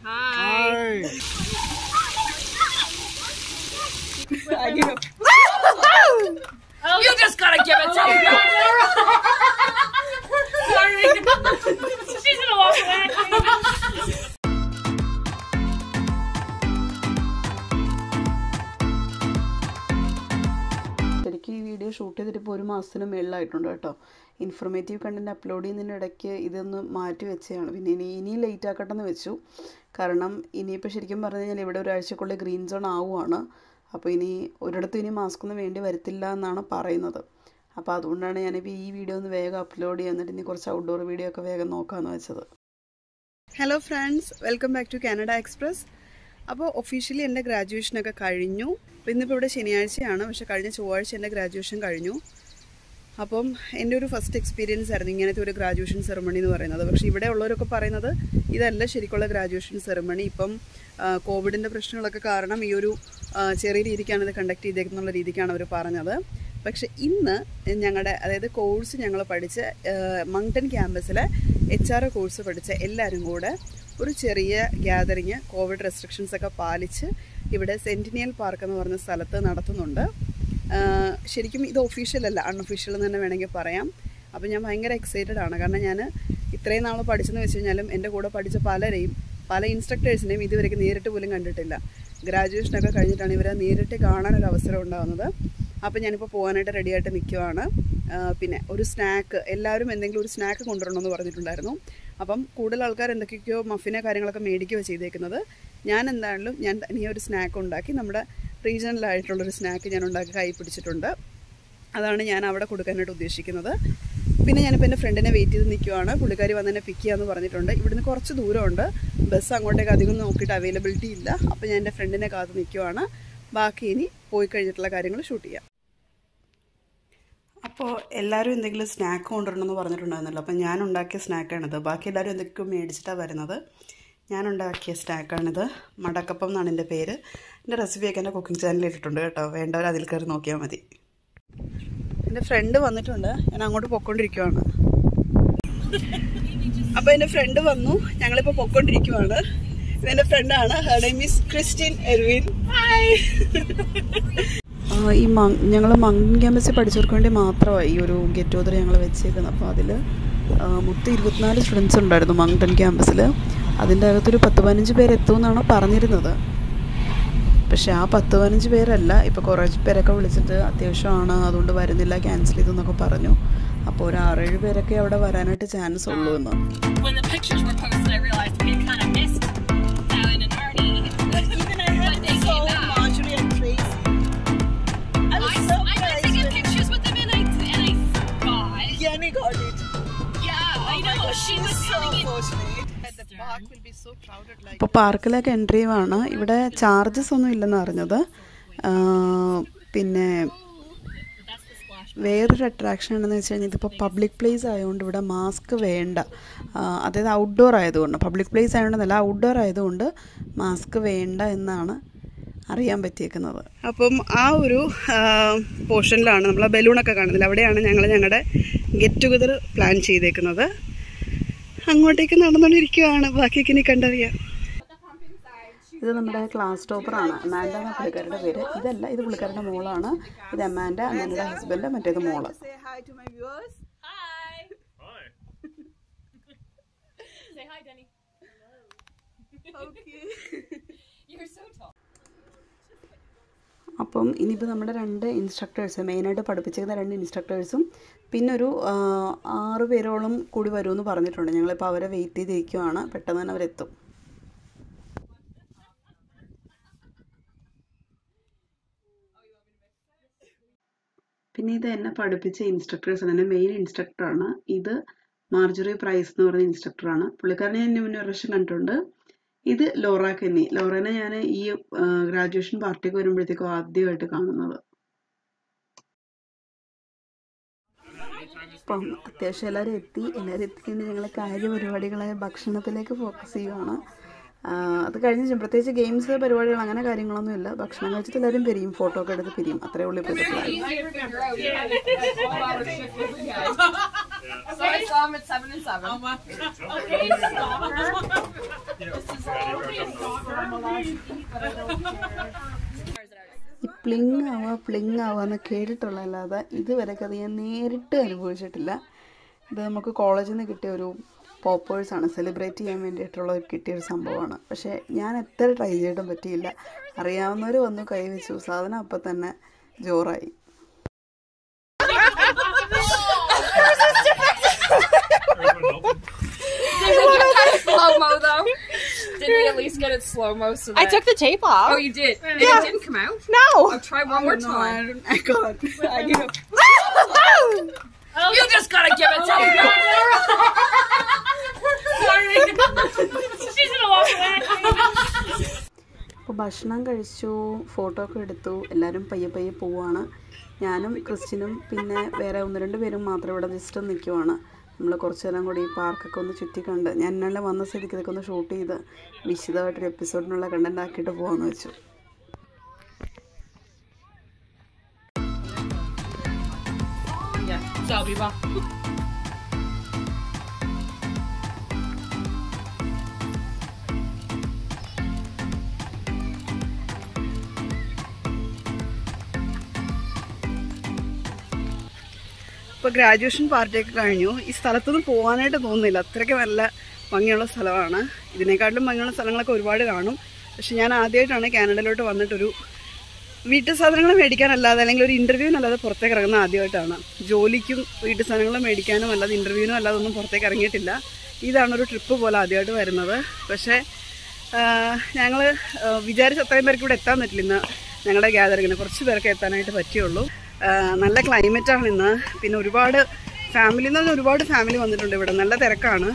Hi. You just gotta give it to me. Sorry. She's gonna walk away. ശരിക്കും ഈ video shoot ചെയ്തിട്ട് ഇപ്പോൾ ഒരു മാസത്തിന് മേളിലായിട്ടുണ്ട് കേട്ടോ ഇൻഫർമേറ്റീവ് കണ്ടൻറ്റ് അപ്ലോഡ് ചെയ്യുന്നതിൻ്റെ ഇടയ്ക്ക് ഇതൊന്ന് മാറ്റി വെച്ചതാണ് പിന്നെ ഇനി ഇനി ലേറ്റ് ആക്കട്ടെന്ന് വെച്ചു കാരണം ഇനിയിപ്പോൾ ശരിക്കും പറഞ്ഞു കഴിഞ്ഞാൽ ഇവിടെ ഒരാഴ്ചക്കുള്ളിൽ ഗ്രീൻ സോൺ ആവുകയാണ് അപ്പോൾ ഇനി ഒരിടത്തും ഇനി മാസ്ക് ഒന്നും വേണ്ടി വരത്തില്ല എന്നാണ് പറയുന്നത് അപ്പോൾ അതുകൊണ്ടാണ് ഞാനിപ്പോൾ ഈ വീഡിയോ ഒന്ന് വേഗം അപ്ലോഡ് ചെയ്യുക എന്നിട്ട് ഇനി കുറച്ച് ഔട്ട്ഡോർ വീഡിയോ ഒക്കെ വേഗം നോക്കാമെന്ന് വെച്ചത് hello friends welcome back to Canada express അപ്പോൾ ഒഫീഷ്യലി എൻ്റെ ഗ്രാജുവേഷനൊക്കെ കഴിഞ്ഞു അപ്പോൾ ഇന്നിപ്പോൾ ഇവിടെ ശനിയാഴ്ചയാണ് പക്ഷേ കഴിഞ്ഞ ചൊവ്വാഴ്ച എൻ്റെ ഗ്രാജുവേഷൻ കഴിഞ്ഞു അപ്പം എൻ്റെ ഒരു ഫസ്റ്റ് എക്സ്പീരിയൻസ് ആയിരുന്നു ഇങ്ങനത്തെ ഒരു ഗ്രാജുവേഷൻ സെറമണി എന്ന് പറയുന്നത് പക്ഷേ ഇവിടെ ഉള്ളവരൊക്കെ പറയുന്നത് ഇതല്ല ശരിക്കുള്ള ഗ്രാജുവേഷൻ സെറമണി ഇപ്പം കോവിഡിൻ്റെ പ്രശ്നങ്ങളൊക്കെ കാരണം ഈ ഒരു ആ, ചെറിയ രീതിക്കാണ് ഇത് കണ്ടക്ട് ചെയ്തേക്കുന്നുള്ള രീതിക്കാണ് അവർ പറഞ്ഞത് പക്ഷെ ഇന്ന് ഞങ്ങളുടെ അതായത് കോഴ്സ് ഞങ്ങൾ പഠിച്ച മങ്ടൺ ക്യാമ്പസിലെ എച്ച് ആർ കോഴ്സ് പഠിച്ച എല്ലാവരും കൂടെ ഒരു ചെറിയ ഗ്യാതറിങ് കോവിഡ് റെസ്ട്രിക്ഷൻസ് ഒക്കെ പാലിച്ച് ഇവിടെ സെൻറ്റിനിയൽ പാർക്ക് എന്ന് പറഞ്ഞ സ്ഥലത്ത് നടത്തുന്നുണ്ട് ആഹ് ശരിക്കും ഇത് ഒഫീഷ്യൽ അല്ല അൺഒഫീഷ്യൽ എന്ന് തന്നെ വേണമെങ്കിൽ പറയാം അപ്പോൾ ഞാൻ ഭയങ്കര എക്സൈറ്റഡ് ആണ് കാരണം ഞാൻ ഇത്രയും നാൾ പഠിച്ചെന്ന് വെച്ച് കഴിഞ്ഞാലും എൻ്റെ കൂടെ പഠിച്ച പലരെയും പല ഇൻസ്ട്രക്ടേഴ്സിനെയും ഇതുവരെ നേരിട്ട് പോലും കണ്ടിട്ടില്ല ഗ്രാജുവേഷനൊക്കെ കഴിഞ്ഞിട്ടാണ് ഇവരെ നേരിട്ട് കാണാനൊരു അവസരം ഉണ്ടാകുന്നത് അപ്പോൾ ഞാനിപ്പോൾ പോകാനായിട്ട് റെഡിയായിട്ട് നിൽക്കുവാണ് ആഹ് പിന്നെ ഒരു സ്നാക്ക് എല്ലാവരും എന്തെങ്കിലും ഒരു സ്നാക്ക് കൊണ്ടുവരണമെന്ന് പറഞ്ഞിട്ടുണ്ടായിരുന്നു അപ്പം കൂടുതൽ ആൾക്കാർ എന്തൊക്കെയൊക്കെയോ മഫിനെ കാര്യങ്ങളൊക്കെ മേടിക്കുകയോ ചെയ്തേക്കുന്നത് ഞാൻ എന്തായാലും ഞാൻ തനിയെ ഒരു സ്നാക്ക് ഉണ്ടാക്കി നമ്മുടെ റീജിയണലായിട്ടുള്ളൊരു സ്നാക്ക് ഞാൻ ഉണ്ടാക്കി കൈ പിടിച്ചിട്ടുണ്ട് അതാണ് ഞാൻ അവിടെ കൊടുക്കാനായിട്ട് ഉദ്ദേശിക്കുന്നത് പിന്നെ ഞാനിപ്പോൾ എൻ്റെ ഫ്രണ്ടിനെ വെയിറ്റ് ചെയ്ത് നിൽക്കുവാണ് പുള്ളിക്കാരി വന്ന് എന്നെ പിക്ക് ചെയ്യാമെന്ന് പറഞ്ഞിട്ടുണ്ട് ഇവിടുന്ന് കുറച്ച് ദൂരമുണ്ട് ബസ് അങ്ങോട്ടേക്ക് അധികം നോക്കിയിട്ട് അവൈലബിലിറ്റി ഇല്ല അപ്പോൾ ഞാൻ എൻ്റെ ഫ്രണ്ടിനെ കാത്ത് നിൽക്കുവാണ് ബാക്കി ഇനി പോയി കഴിഞ്ഞിട്ടുള്ള കാര്യങ്ങൾ ഷൂട്ട് ചെയ്യാം അപ്പോൾ എല്ലാവരും എന്തെങ്കിലും സ്നാക്ക് കൊണ്ടുവരണമെന്ന് പറഞ്ഞിട്ടുണ്ടായിരുന്നല്ലോ അപ്പോൾ ഞാൻ ഉണ്ടാക്കിയ സ്നാക്കാണിത് ബാക്കി എല്ലാവരും എന്തൊക്കെയോ മേടിച്ചിട്ടാണ് വരുന്നത് ഞാൻ ഉണ്ടാക്കിയ സ്നാക്കാണിത് മടക്കപ്പം എന്നാണ് എൻ്റെ പേര് എൻ്റെ റെസിപ്പിയൊക്കെ എൻ്റെ കുക്കിംഗ് ചാനലിൽ ഇട്ടിട്ടുണ്ട് കേട്ടോ വേണ്ടവർ അതിൽ കയറി നോക്കിയാൽ മതി എൻ്റെ ഫ്രണ്ട് വന്നിട്ടുണ്ട് ഞാൻ അങ്ങോട്ട് പൊക്കോണ്ടിരിക്കുവാണ് അപ്പോൾ എൻ്റെ ഫ്രണ്ട് വന്നു ഞങ്ങളിപ്പോൾ പൊക്കോണ്ടിരിക്കുവാണ് ഇതെൻ്റെ ഫ്രണ്ടാണ് her name is Christian Erwin hi ഈ മങ് ഞങ്ങൾ മങ്കൻ ക്യാമ്പസിൽ പഠിച്ചവർക്ക് വേണ്ടി മാത്രമാണ് ഈ ഒരു ഗെറ്റ് ടുഗദർ ഞങ്ങൾ വെച്ചേക്കുന്നത് അപ്പോൾ അതിൽ മൊത്തം ഇരുപത്തിനാല് സ്റ്റുഡൻസ് ഉണ്ടായിരുന്നു മങ്ടൺ ക്യാമ്പസിൽ അതിൻ്റെ അകത്തൊരു പത്ത് പതിനഞ്ച് പേര് എത്തുമെന്നാണ് പറഞ്ഞിരുന്നത് പക്ഷേ ആ പത്ത് പതിനഞ്ച് പേരല്ല ഇപ്പോൾ കുറേ പേരൊക്കെ വിളിച്ചിട്ട് അത്യാവശ്യമാണ് അതുകൊണ്ട് വരുന്നില്ല ക്യാൻസൽ ചെയ്തു എന്നൊക്കെ പറഞ്ഞു അപ്പോൾ ഒരു ആറേഴ് പേരൊക്കെ അവിടെ വരാനായിട്ട് ചാൻസ് ഉള്ളൂ എന്ന് When the pictures were posted, I realized we had kind of missed Alan and Arnie. Even I When had they so came back. Marjorie and Tracy. I was I, so I went to get pictures with them and I, and I forgot. Yanni got it. Yeah, I Oh my know. God, she she's was so coming in. fortunate. അപ്പോൾ പാർക്കിലൊക്കെ entry ആണ് ഇവിടെ charges ഒന്നും ഇല്ലെന്ന് അറിഞ്ഞത് ആ, പിന്നെ വേറൊരു attraction ഉണ്ടെന്ന് വെച്ച് കഴിഞ്ഞാൽ ഇതിപ്പോൾ പബ്ലിക് പ്ലേസ് ആയതുകൊണ്ട് ഇവിടെ മാസ്ക് വേണ്ട ആ, അതായത് ഔട്ട്ഡോർ ആയതുകൊണ്ട് പബ്ലിക് പ്ലേസ് ആയതുകൊണ്ടല്ല ഔട്ട്ഡോർ ആയതുകൊണ്ട് മാസ്ക് വേണ്ട എന്നാണ് അറിയാൻ പറ്റിയേക്കുന്നത് അപ്പം ആ ഒരു പോർഷനിലാണ് നമ്മൾ ആ ബലൂണൊക്കെ കാണുന്നില്ല അവിടെയാണ് ഞങ്ങൾ ഞങ്ങളുടെ ഗെറ്റ് ടുഗദർ പ്ലാൻ ചെയ്തേക്കുന്നത് അങ്ങോട്ടേക്ക് നടന്നുകൊണ്ടിരിക്കുകയാണ് ബാക്കിയൊക്കെ ഇനി കണ്ടറിയാം ഇത് നമ്മുടെ ക്ലാസ് ടോപ്പറാണ് അമാൻഡ എന്ന പുള്ളിക്കാരുടെ പേര് ഇതല്ല ഇത് പുള്ളിക്കാരുടെ മോളാണ് ഇത് അമാൻഡ അമാൻഡയുടെ ഹസ്ബൻഡ് മറ്റേത് മോള് Say hi to my viewers. Hi. Say hi, Denny. Okay. You're so tall. അപ്പം ഇനിയിപ്പോൾ നമ്മുടെ രണ്ട് ഇൻസ്ട്രക്ടേഴ്സ് മെയിനായിട്ട് പഠിപ്പിച്ചിരുന്ന രണ്ട് ഇൻസ്ട്രക്ടേഴ്സും പിന്നെ ഒരു ആ, ആറ് പേരോളം കൂടി വരുമെന്ന് പറഞ്ഞിട്ടുണ്ട് ഞങ്ങളിപ്പോൾ അവരെ വെയിറ്റ് ചെയ്തിരിക്കുവാണ് പെട്ടെന്ന് തന്നെ അവരെത്തും പിന്നെ ഇത് എന്നെ പഠിപ്പിച്ച ഇൻസ്ട്രക്ടേഴ്സാണ് എൻ്റെ മെയിൻ ഇൻസ്ട്രക്ടറാണ് ഇത് മാർജറി പ്രൈസ് എന്ന് പറഞ്ഞ ഇൻസ്ട്രക്ടറാണ് പുള്ളിക്കാരനെ ഞാൻ മുന്നേ ഒരു പ്രാവശ്യം കണ്ടിട്ടുണ്ട് ഇത് ലോറ കെന്നി ലോറേനെ ഞാൻ ഈ ഗ്രാജുവേഷൻ പാർട്ടിക്ക് വരുമ്പോഴത്തേക്കും ആദ്യമായിട്ട് കാണുന്നത് അപ്പം അത്യാവശ്യം എല്ലാവരും എത്തി എല്ലാവരും എത്തിക്കൊണ്ട് ഞങ്ങൾ കാര്യപരിപാടികളായ ഭക്ഷണത്തിലേക്ക് ഫോക്കസ് ചെയ്യുവാണ് ആ, അത് കഴിഞ്ഞ് പ്രത്യേകിച്ച് ഗെയിംസ് പരിപാടികൾ അങ്ങനെ കാര്യങ്ങളൊന്നും ഇല്ല ഭക്ഷണം കഴിച്ചിട്ട് എല്ലാവരും പിരിയും ഫോട്ടോ ഒക്കെ എടുത്ത് പിരിയും അത്രേ ഉള്ളൂ ഇപ്പോഴത്തെ plan So I saw him at seven and seven. Okay, stop her. This is ഈ പ്ലിങ് ആവുക പ്ലിങ് ആവുക എന്ന് കേട്ടിട്ടുള്ളതല്ലാതെ ഇതുവരെയൊക്കെ അത് ഞാൻ നേരിട്ട് അനുഭവിച്ചിട്ടില്ല ഇത് നമുക്ക് കോളേജിൽ നിന്ന് കിട്ടിയ ഒരു പോപ്പേഴ്സാണ് സെലിബ്രേറ്റ് ചെയ്യാൻ വേണ്ടിയിട്ടുള്ള ഒരു കിട്ടിയ ഒരു സംഭവമാണ് പക്ഷേ ഞാൻ എത്ര ട്രൈ ചെയ്തിട്ടും പറ്റിയില്ല അറിയാവുന്നവർ വന്നു കൈവച്ചു സാധനം അപ്പം തന്നെ ജോറായി slow mo though. Did we at least get it slow mo? So I that- took the tape off. Oh, you did. And it didn't come out. no. Oh, try one more time. I got I give it. You just gotta give it to me. She's gonna walk away. അപ്പോൾ ഭക്ഷണം കഴിച്ചു photo ഒക്കെ എടുത്തു എല്ലാവരും പയ്യെ പയ്യെ പോവാണ് ഞാനും ക്രിസ്റ്റിനും പിന്നെ വേറെ ഒന്ന് രണ്ട് പേരും മാത്രം ഇവിടെ ജസ്റ്റ് ഒന്ന് നിൽക്കുവാണ് നമ്മൾ കുറച്ച് നേരം കൂടി ഈ പാർക്കൊക്കെ ഒന്ന് ചുറ്റി കണ്ട് ഞാൻ ഇന്നലെ വന്ന സ്ഥിതിക്ക് ഇതൊക്കെ ഒന്ന് ഷൂട്ട് ചെയ്ത് വിശദമായിട്ടൊരു എപ്പിസോഡിനുള്ള കണ്ടന്റ് ആക്കിയിട്ട് പോകാമെന്ന് വെച്ചു Yeah, so I'll be back. ഇപ്പോൾ ഗ്രാജുവേഷൻ പാർട്ടിയൊക്കെ കഴിഞ്ഞു ഈ സ്ഥലത്തൊന്നും പോകാനായിട്ട് തോന്നുന്നില്ല അത്രയ്ക്ക് നല്ല ഭംഗിയുള്ള സ്ഥലമാണ് ഇതിനേക്കാട്ടിലും ഭംഗിയുള്ള സ്ഥലങ്ങളൊക്കെ ഒരുപാട് കാണും പക്ഷെ ഞാൻ ആദ്യമായിട്ടാണ് കാനഡയിലോട്ട് വന്നിട്ടൊരു വീട്ടു സാധനങ്ങൾ മേടിക്കാനല്ലാതെ അല്ലെങ്കിൽ ഒരു ഇൻ്റർവ്യൂവിനല്ലാതെ പുറത്തേക്ക് ഇറങ്ങുന്ന ആദ്യമായിട്ടാണ് ജോലിക്കും വീട്ടു സാധനങ്ങൾ മേടിക്കാനും അല്ലാതെ ഇൻ്റർവ്യൂവിനും അല്ലാതെ ഒന്നും പുറത്തേക്ക് ഇറങ്ങിയിട്ടില്ല ഇതാണ് ഒരു ട്രിപ്പ് പോലെ ആദ്യമായിട്ട് വരുന്നത് പക്ഷേ ഞങ്ങൾ വിചാരിച്ച അത്രയും പേർക്ക് ഇവിടെ എത്താൻ പറ്റില്ല ഇന്ന് ഞങ്ങളുടെ ഗ്യാതറിങ്ങിന് കുറച്ച് പേർക്ക് എത്താനായിട്ട് പറ്റിയുള്ളൂ ആ, നല്ല ക്ലൈമറ്റാണ് ഇന്ന് പിന്നെ ഒരുപാട് ഫാമിലിയിൽ നിന്ന് ഒരുപാട് ഫാമിലി വന്നിട്ടുണ്ട് ഇവിടെ നല്ല തിരക്കാണ്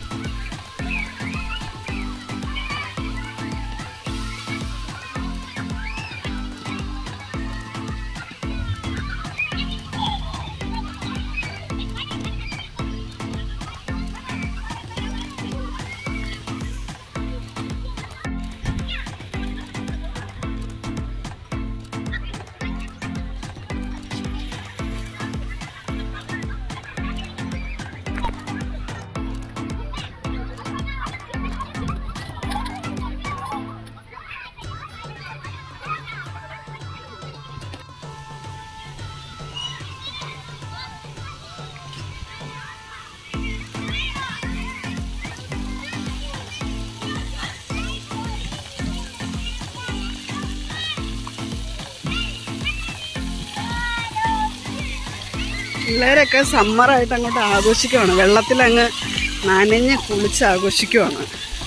പിള്ളേരൊക്കെ സമ്മറായിട്ട് അങ്ങോട്ട് ആഘോഷിക്കുവാണ് വെള്ളത്തിലങ്ങ് നനഞ്ഞ് കുളിച്ച് ആഘോഷിക്കുവാണ്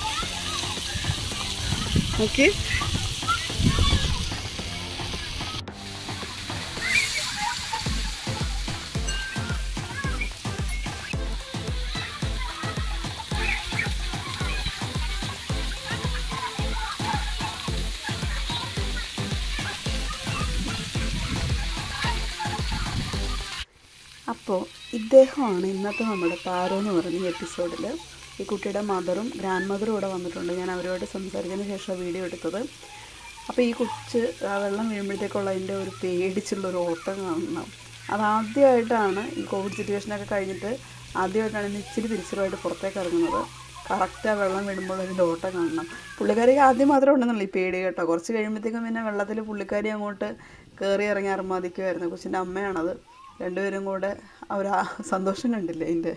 ഓക്കെ അപ്പോൾ ഇദ്ദേഹമാണ് ഇന്നത്തെ നമ്മുടെ താരോ എന്ന് പറഞ്ഞ എപ്പിസോഡിൽ ഈ കുട്ടിയുടെ മദറും ഗ്രാൻഡ് മദറും ഇവിടെ വന്നിട്ടുണ്ട് ഞാൻ അവരോട് സംസാരിച്ചതിന് ശേഷം വീഡിയോ എടുത്തത് അപ്പോൾ ഈ കൊച്ച് ആ വെള്ളം വീഴുമ്പോഴത്തേക്കുള്ള അതിൻ്റെ ഒരു പേടിച്ചുള്ള ഒരു ഓട്ടം കാണണം അതാദ്യമായിട്ടാണ് ഈ കോവിഡ് സിറ്റുവേഷനൊക്കെ കഴിഞ്ഞിട്ട് ആദ്യമായിട്ടാണ് ഇന്ന് ഇച്ചിരി തിരിച്ചറിവായിട്ട് പുറത്തേക്ക് ഇറങ്ങുന്നത് കറക്റ്റ് ആ വെള്ളം വിടുമ്പോൾ അതിൻ്റെ ഓട്ടം കാണണം പുള്ളിക്കാരിക്ക് ആദ്യം മാത്രമേ ഉണ്ടെന്നുള്ളൂ ഈ പേടി കേട്ടോ കുറച്ച് കഴിയുമ്പോഴത്തേക്കും പിന്നെ വെള്ളത്തിൽ പുള്ളിക്കാരി അങ്ങോട്ട് കയറി ഇറങ്ങി അർമാദിക്കുമായിരുന്നു കൊച്ചിൻ്റെ അമ്മയാണത് രണ്ടുപേരും കൂടെ അവർ ആ സന്തോഷം കണ്ടില്ലേ അതിൻ്റെ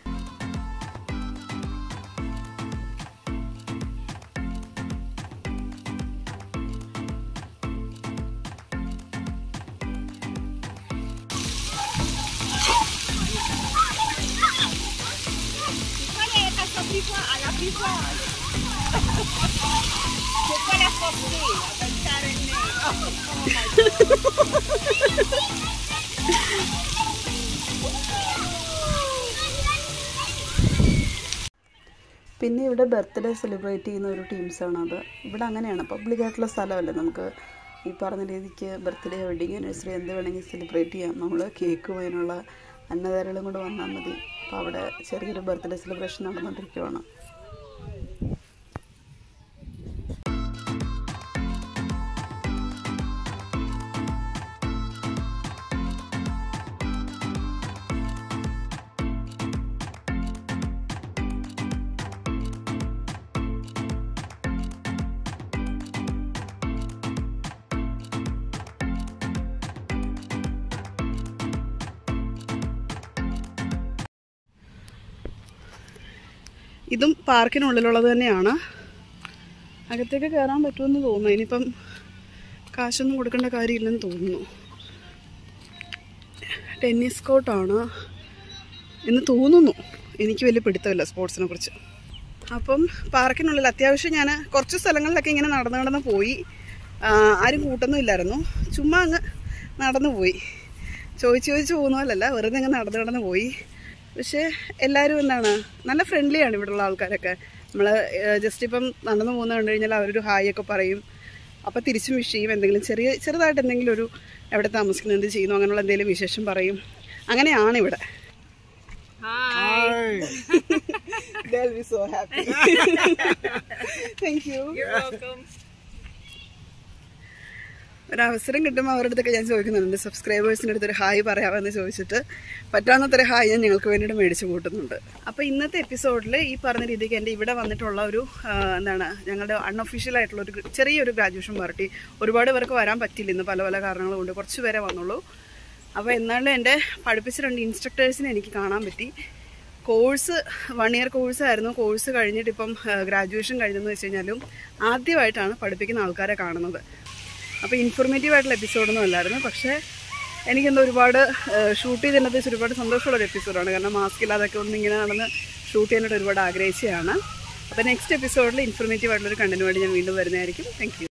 പിന്നെ ഇവിടെ ബർത്ത്ഡേ സെലിബ്രേറ്റ് ചെയ്യുന്ന ഒരു ടീംസാണ് അത് ഇവിടെ അങ്ങനെയാണ് പബ്ലിക് ആയിട്ടുള്ള സ്ഥലമല്ലേ നമുക്ക് ഈ പറഞ്ഞ രീതിക്ക് ബർത്ത്ഡേ വെഡിങ് ആനിവേഴ്സറി എന്ത് വേണമെങ്കിൽ സെലിബ്രേറ്റ് ചെയ്യാം നമ്മൾ കേക്ക് അതിനുള്ള അന്നദാരങ്ങളും കൊണ്ട് വന്നാൽ മതി അപ്പോൾ അവിടെ ചെറിയൊരു ബർത്ത്ഡേ സെലിബ്രേഷൻ നടന്നുകൊണ്ടിരിക്കുവാണ് ഇതും പാർക്കിനുള്ളിലുള്ളത് തന്നെയാണ് അകത്തേക്ക് കയറാൻ പറ്റുമെന്ന് തോന്നുന്നു ഇനിയിപ്പം കാശൊന്നും കൊടുക്കേണ്ട കാര്യമില്ലെന്ന് തോന്നുന്നു ടെന്നീസ് കോർട്ടാണ് എന്ന് തോന്നുന്നു എനിക്ക് വലിയ പിടുത്തമില്ല സ്പോർട്സിനെ കുറിച്ച് അപ്പം പാർക്കിനുള്ളിൽ അത്യാവശ്യം ഞാൻ കുറച്ച് സ്ഥലങ്ങളിലൊക്കെ ഇങ്ങനെ നടന്ന് നടന്ന് പോയി ആ, ആരും കൂട്ടൊന്നും ഇല്ലായിരുന്നു ചുമ്മാ അങ്ങ് നടന്നു പോയി ചോദിച്ച് ചോദിച്ച് പോകുന്ന പോലല്ല വെറുതെ അങ്ങ് നടന്ന് നടന്ന് പോയി പക്ഷേ എല്ലാവരും എന്താണ് നല്ല ഫ്രണ്ട്ലിയാണ് ഇവിടെയുള്ള ആൾക്കാരൊക്കെ നമ്മൾ ജസ്റ്റ് ഇപ്പം നടന്നു പോകുന്ന കണ്ടു കഴിഞ്ഞാൽ അവരൊരു ഹായ് ഒക്കെ പറയും അപ്പോൾ തിരിച്ചും വിഷ് ചെയ്യും എന്തെങ്കിലും ചെറിയ ചെറുതായിട്ട് എന്തെങ്കിലും ഒരു എവിടെ താമസിക്കുന്നത് എന്ത് ചെയ്യുന്നു അങ്ങനെയുള്ള എന്തെങ്കിലും വിശേഷം പറയും അങ്ങനെയാണ് ഇവിടെ They'll be so happy. Thank you You're welcome. ഒരവസരം കിട്ടുമ്പോൾ അവരുടെ അടുത്തൊക്കെ ഞാൻ ചോദിക്കുന്നുണ്ട് സബ്സ്ക്രൈബേഴ്സിൻ്റെ അടുത്തൊരു ഹായ് പറയാമെന്ന് ചോദിച്ചിട്ട് പറ്റാവുന്നത്ര ഹായ് ഞാൻ ഞങ്ങൾക്ക് വേണ്ടിയിട്ട് മേടിച്ച് കൂട്ടുന്നുണ്ട് അപ്പോൾ ഇന്നത്തെ എപ്പിസോഡിൽ ഈ പറഞ്ഞ രീതിക്ക് എൻ്റെ ഇവിടെ വന്നിട്ടുള്ള ഒരു ആ, എന്താണ് ഞങ്ങളുടെ അൺഒഫീഷ്യൽ ആയിട്ടുള്ള ഒരു ഗ്ര- ചെറിയൊരു ഗ്രാജുവേഷൻ പാർട്ടി ഒരുപാട് പേർക്ക് വരാൻ പറ്റില്ല ഇന്ന് പല പല കാരണങ്ങൾ കൊണ്ട് കുറച്ച് പേരെ വന്നുള്ളൂ അപ്പോൾ എന്നാലും എൻ്റെ പഠിപ്പിച്ച രണ്ട് ഇൻസ്ട്രക്ടേഴ്സിനെ എനിക്ക് കാണാൻ പറ്റി കോഴ്സ് വൺ ഇയർ കോഴ്സായിരുന്നു കോഴ്സ് കഴിഞ്ഞിട്ട് ഇപ്പം ഗ്രാജുവേഷൻ കഴിഞ്ഞെന്ന് വെച്ച് കഴിഞ്ഞാലും ആദ്യമായിട്ടാണ് പഠിപ്പിക്കുന്ന ആൾക്കാരെ കാണുന്നത് അപ്പോൾ ഇൻഫോർമേറ്റീവ് ആയിട്ടുള്ള എപ്പിസോഡൊന്നും അല്ലായിരുന്നു പക്ഷേ എനിക്കെന്തോ ഒരുപാട് ഷൂട്ട് ചെയ്തതിനകത്ത് വെച്ച് ഒരുപാട് സന്തോഷമുള്ള എപ്പിസോഡാണ് കാരണം മാസ്ക് ഇല്ലാതൊക്കെ ഒന്ന് ഇങ്ങനെ നടന്ന് ഷൂട്ട് ചെയ്യാനായിട്ട് ഒരുപാട് ആഗ്രഹിച്ചതാണ് അപ്പോൾ നെക്സ്റ്റ് എപ്പിസോഡിൽ ഇൻഫോർമേറ്റീവ് ആയിട്ടുള്ളൊരു കണ്ടന്റ് വേണ്ടി ഞാൻ വീണ്ടും വരുന്നതായിരിക്കും താങ്ക്